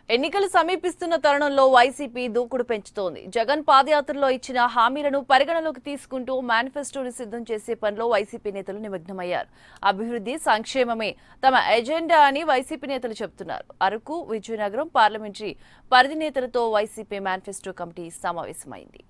ఎన్నికలు సమీపిస్తున్న తరుణంలో వైసీపీ దూకుడు పెంచుతోంది జగన్ పాదయాత్రలో ఇచ్చిన హామీలను పరిగణలోకి తీసుకుంటూ మేనిఫెస్టోని సిద్ధం చేసే పనిలో వైసీపీ నేతలు నిమగ్నమయ్యారు అభివృద్ధి సంక్షేమమే తమ ఎజెండా అని వైసీపీ నేతలు చెబుతున్నారు అరకు విజయనగరం పార్లమెంటరీ పరిధి నేతలతో వైసీపీ మేనిఫెస్టో కమిటీ సమావేశమైంది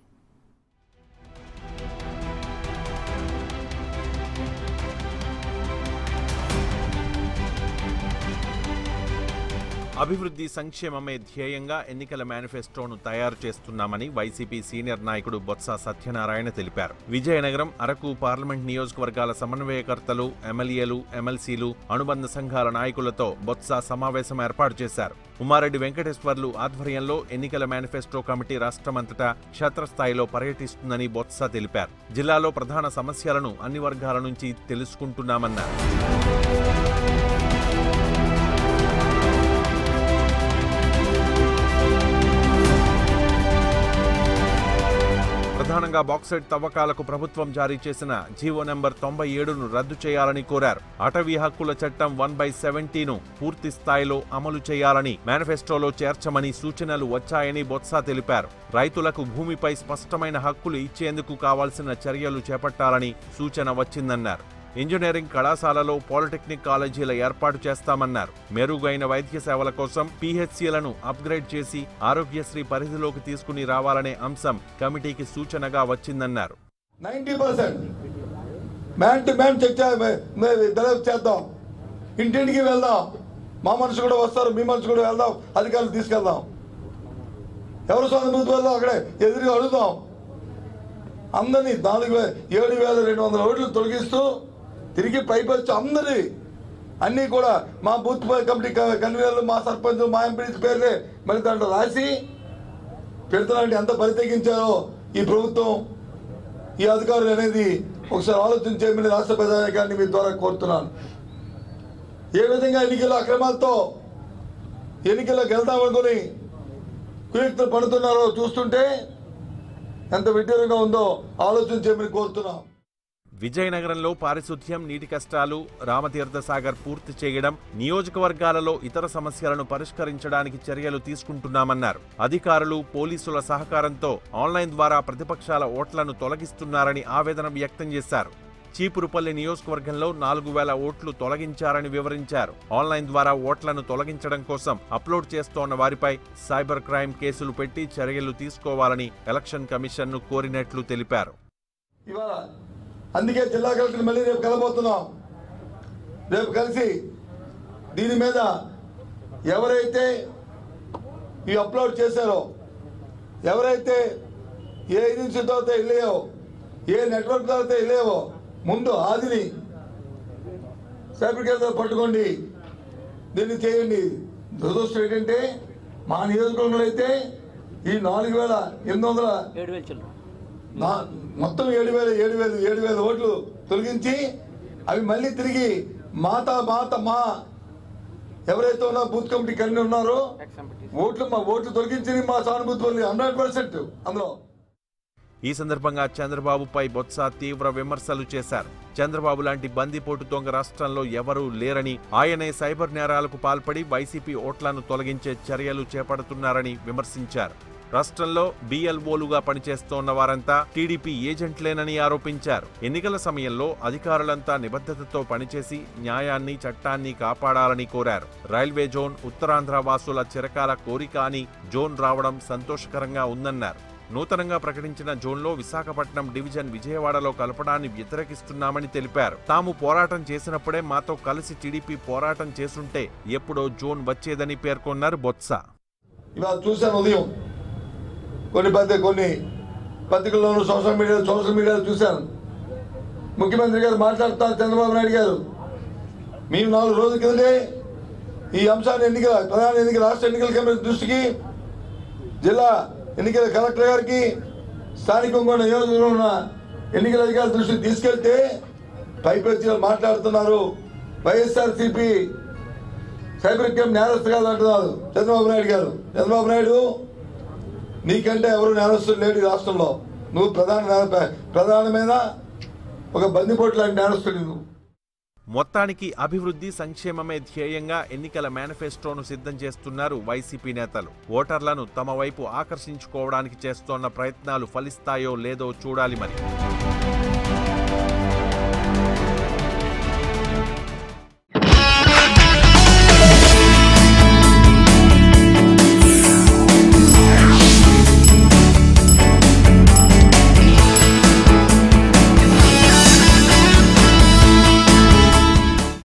అభివృద్ధి సంక్షేమమే ధ్యేయంగా ఎన్నికల మేనిఫెస్టోను తయారు చేస్తున్నామని వైసీపీ సీనియర్ నాయకుడు బొత్స సత్యనారాయణ తెలిపారు విజయనగరం అరకు పార్లమెంట్ నియోజకవర్గాల సమన్వయకర్తలు ఎమ్మెల్యేలు ఎమ్మెల్సీలు అనుబంధ సంఘాల నాయకులతో బొత్స సమావేశం ఏర్పాటు చేశారు ఉమారెడ్డి వెంకటేశ్వర్లు ఆధ్వర్యంలో ఎన్నికల మేనిఫెస్టో కమిటీ రాష్ట్రమంతటా క్షేత్రస్థాయిలో పర్యటిస్తుందని బొత్స తెలిపారు జిల్లాలో ప్రధాన సమస్యలను అన్ని వర్గాల నుంచి తెలుసుకుంటున్నామన్నారు ప్రధానంగా బాక్సైట్ తవ్వకాలకు ప్రభుత్వం జారీ చేసిన జీవో నెంబర్ తొంభై ఏడును రద్దు చేయాలని కోరారు అటవీ హక్కుల చట్టం వన్ బై సెవెంటీను పూర్తి స్థాయిలో అమలు చేయాలని మేనిఫెస్టోలో చేర్చమని సూచనలు వచ్చాయని బొత్స తెలిపారు రైతులకు భూమిపై స్పష్టమైన హక్కులు ఇచ్చేందుకు కావాల్సిన చర్యలు చేపట్టాలని సూచన వచ్చిందన్నారు ఇంజనీరింగ్ కళాశాలలో పాలిటెక్నిక్ కాలేజీల ఏర్పాటు చేస్తామన్నారు మెరుగైన వైద్య సేవల కోసం పీహెచ్సీలను అప్గ్రేడ్ చేసి ఆరోగ్యశ్రీ పరిధిలోకి తీసుకుని రావాలనే అంశం కమిటీకి సూచనగా వచ్చిందన్నారు ninety percent man to man check దర్యాప్తు చేద్దాం ఇంటింటికి వెళ్దాం మా మనుషు కూడా వస్తారు మీ మనుషు కూడా వెళ్దాం అధికారులు తీసుకెళ్దాం ఎవరు సొంత బూత్ వెళ్దాం అక్కడే ఎదురుగా అడుగుదాం అందరినీ నాలుగు వే ఏడు వేల రెండు వందల ఓట్లు తొలగిస్తూ తిరిగి పైపొచ్చి అందరి అన్నీ కూడా మా బూత్ కమిటీ కన్వీనర్లు మా సర్పంచ్ మా ఎంపీ పేర్లే మరి దాంట్లో రాసి పెడుతున్నారంటే ఎంత బలి తెగించారో ఈ ప్రభుత్వం ఈ అధికారులు అనేది ఒకసారి ఆలోచన చేయమని రాష్ట్ర ప్రజానికాన్ని మీ ద్వారా కోరుతున్నాను ఏ విధంగా ఎన్నికల అక్రమాలతో ఎన్నికలకు వెళ్దామనుకుని కుయుక్తులు పడుతున్నారో చూస్తుంటే ఎంత విడ్డూరంగా ఉందో ఆలోచన చేయమని కోరుతున్నాం విజయనగరంలో పారిశుధ్యం నీటి కష్టాలు రామతీర్థ సాగర్ పూర్తి చేయడం నియోజకవర్గాలలో ఇతర సమస్యలను పరిష్కరించడానికి చర్యలు తీసుకుంటున్నామన్నారు అధికారులు పోలీసుల సహకారంతో ఆన్లైన్ ద్వారా ప్రతిపక్షాల ఓట్లను తొలగిస్తున్నారని ఆవేదన వ్యక్తం చేశారు చీపురుపల్లి నియోజకవర్గంలో నాలుగు వేల ఓట్లు తొలగించారని వివరించారు ఆన్లైన్ ద్వారా ఓట్లను తొలగించడం కోసం అప్లోడ్ చేస్తోన్న వారిపై సైబర్ క్రైమ్ కేసులు పెట్టి చర్యలు తీసుకోవాలని ఎలక్షన్ కమిషన్ను కోరినట్లు తెలిపారు ఇవాళ అందుకే జిల్లా కలెక్టర్ మళ్ళీ రేపు కలబోతున్నాం రేపు కలిసి దీని మీద ఎవరైతే ఈ అప్లోడ్ చేశారో ఎవరైతే ఏ ఏజెన్సీతో అయితే వెళ్ళాయో ఏ నెట్వర్క్తో అయితే వెళ్ళాయో ముందు ఆదిని సైబర్ కేసులో పట్టుకోండి దీన్ని చేయండి దురదృష్టం ఏంటంటే మా నియోజకవర్గంలో అయితే ఈ నాలుగు వేల ఎనిమిది వందల ఏడు వేలు చిల్లర నా- మొత్తం ఏడు వేల ఏడు వేలు ఏడు వేల ఓట్లు తొలగించి అవి మళ్ళీ తిరిగి మాత మాత మా ఎవరైతే ఉన్న బూత్ కమిటీ కన్నీ ఉన్నారో ఓట్లు మా ఓట్లు తొలగించి మా సానుభూతి వాళ్ళు హండ్రెడ్ పర్సెంట్ అందులో ఈ సందర్భంగా చంద్రబాబుపై బొత్స తీవ్ర విమర్శలు చేశారు చంద్రబాబు లాంటి బందిపోటు దొంగ రాష్ట్రంలో ఎవరూ లేరని ఆయనే సైబర్ నేరాలకు పాల్పడి వైసీపీ ఓట్లను తొలగించే చర్యలు చేపడుతున్నారని విమర్శించారు రాష్ట్రంలో బీఎల్ఓలుగా పనిచేస్తోన్న వారంతా టీడీపీ ఏజెంట్లేనని ఆరోపించారు ఎన్నికల సమయంలో అధికారులంతా నిబద్ధతతో పనిచేసి న్యాయాన్ని చట్టాన్ని కాపాడాలని కోరారు రైల్వే జోన్ ఉత్తరాంధ్ర వాసుల చిరకాల కోరిక అని జోన్ రావడం సంతోషకరంగా ఉందన్నారు నూతనంగా ప్రకటించిన జోన్లో విశాఖపట్నం డివిజన్ విజయవాడలో కలపడాన్ని వ్యతిరేకిస్తున్నామని తెలిపారు తాము పోరాటం చేసినప్పుడే మాతో కలిసి టీడీపీ పోరాటం చేసుంటే ఎప్పుడో జోన్ వచ్చేదని పేర్కొన్నారు బొత్స ఇవాళ చూశాను ఉదయం కొన్ని పత్రిక కొన్ని పత్రికల్లోనూ సోషల్ మీడియా సోషల్ మీడియాలో చూశాను ముఖ్యమంత్రి గారు మాట్లాడుతున్నారు చంద్రబాబు నాయుడు గారు మేము నాలుగు రోజుల కిందటే ఈ అంశాన్ని ఎన్నికల ప్రధాన ఎన్నికల రాష్ట్ర ఎన్నికల కమిషన్ దృష్టికి జిల్లా ఎన్నికల కలెక్టర్ గారికి స్థానికంగా ఉన్న నియోజకవర్గంలో ఉన్న ఎన్నికల అధికారుల దృష్టికి తీసుకెళ్తే పైపెచ్చి మాట్లాడుతున్నారు వైఎస్ఆర్సీపీ సైబర్ క్రైమ్ నేరస్తు కాదు అంటున్నారు చంద్రబాబు నాయుడు గారు చంద్రబాబు నాయుడు నీకంటే ఎవరు నేరస్తులు లేడు ఈ రాష్ట్రంలో నువ్వు ప్రధాన నేర- ప్రధానమైన ఒక బందిపోటు లాంటి నేరస్తుడు నువ్వు మొత్తానికి అభివృద్ధి సంక్షేమమే ధ్యేయంగా ఎన్నికల మేనిఫెస్టోను సిద్ధం చేస్తున్నారు వైసీపీ నేతలు ఓటర్లను తమ వైపు ఆకర్షించుకోవడానికి చేస్తోన్న ప్రయత్నాలు ఫలిస్తాయో లేదో చూడాలి మరి